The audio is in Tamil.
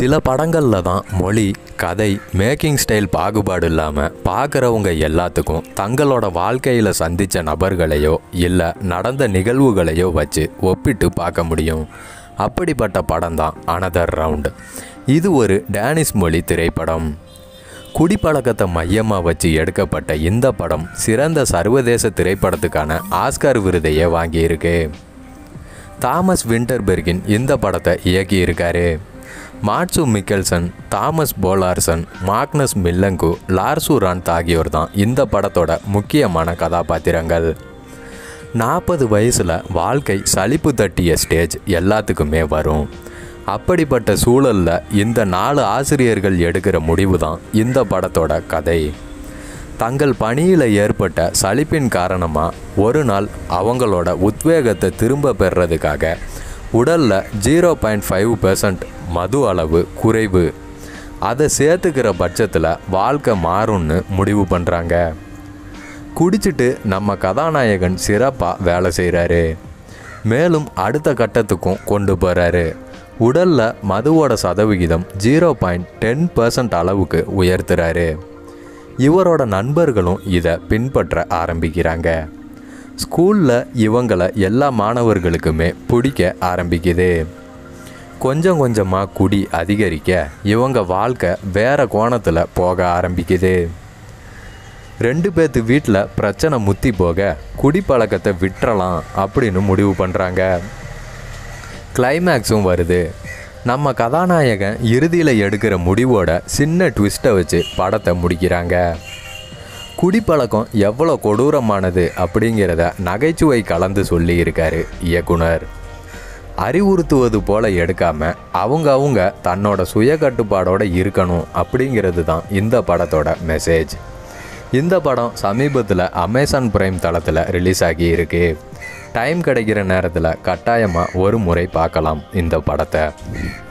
சில படங்களில் தான் மொழி கதை மேக்கிங் ஸ்டைல் பாகுபாடு இல்லாமல் பார்க்குறவங்க எல்லாத்துக்கும் தங்களோட வாழ்க்கையில் சந்தித்த நபர்களையோ இல்லை நடந்த நிகழ்வுகளையோ வச்சு ஒப்பிட்டு பார்க்க முடியும் அப்படிப்பட்ட படம் தான் அனதர் ரவுண்ட் இது ஒரு டேனிஷ் மொழி திரைப்படம் குடிப்பழக்கத்தை மையமாக வச்சு எடுக்கப்பட்ட இந்த படம் சிறந்த சர்வதேச திரைப்படத்துக்கான ஆஸ்கார் விருதையை வாங்கியிருக்கு தாமஸ் விண்டர்பெர்கின் இந்த படத்தை இயக்கியிருக்காரு மாட்சு மிக்கெல்சன் தாமஸ் போலார்சன் மாக்னஸ் மில்லங்கு லார்சு ரான்த் ஆகியோர் தான் இந்த படத்தோட முக்கியமான கதாபாத்திரங்கள் நாற்பது வயசில் வாழ்க்கை சலிப்பு தட்டிய ஸ்டேஜ் எல்லாத்துக்குமே வரும் அப்படிப்பட்ட சூழலில் இந்த நாலு ஆசிரியர்கள் எடுக்கிற முடிவு தான் இந்த படத்தோட கதை தங்கள் பணியில் ஏற்பட்ட சலிப்பின் காரணமாக ஒரு நாள் அவங்களோட உத்வேகத்தை திரும்ப பெறுறதுக்காக உடலில் ஜீரோ பாயிண்ட் ஃபைவ் பெர்சன்ட் மது அளவு குறைவு அதை சேர்த்துக்கிற பட்சத்தில் வாழ்க்கை மாறும்னு முடிவு பண்ணுறாங்க குடிச்சிட்டு நம்ம கதாநாயகன் சிறப்பாக வேலை செய்கிறாரு மேலும் அடுத்த கட்டத்துக்கும் கொண்டு போகிறாரு உடலில் மதுவோட சதவிகிதம் ஜீரோ பாயிண்ட் டென் பர்சன்ட் அளவுக்கு உயர்த்துறாரு இவரோட நண்பர்களும் இதை பின்பற்ற ஆரம்பிக்கிறாங்க ஸ்கூலில் இவங்களை எல்லா மாணவர்களுக்குமே பிடிக்க ஆரம்பிக்குது கொஞ்சம் கொஞ்சமாக குடி அதிகரிக்க இவங்க வாழ்க்கை வேற கோணத்தில் போக ஆரம்பிக்குது ரெண்டு பேர்த்து வீட்டில் பிரச்சனை முத்தி போக குடிப்பழக்கத்தை விட்டுறலாம் அப்படின்னு முடிவு பண்ணுறாங்க கிளைமேக்ஸும் வருது நம்ம கதாநாயகன் இறுதியில் எடுக்கிற முடிவோட சின்ன ட்விஸ்ட்டை வச்சு படத்தை முடிக்கிறாங்க குடிப்பழக்கம் எவ்வளோ கொடூரமானது அப்படிங்கிறத நகைச்சுவை கலந்து சொல்லியிருக்காரு இயக்குனர் அறிவுறுத்துவது போல எடுக்காம அவங்க அவங்க தன்னோட சுய கட்டுப்பாடோட இருக்கணும் அப்படிங்கிறது தான் இந்த படத்தோட மெசேஜ் இந்த படம் சமீபத்தில் அமேசான் பிரைம் தளத்தில் ரிலீஸ் ஆகி இருக்கு டைம் கிடைக்கிற நேரத்தில் கட்டாயமாக ஒரு முறை பார்க்கலாம் இந்த படத்தை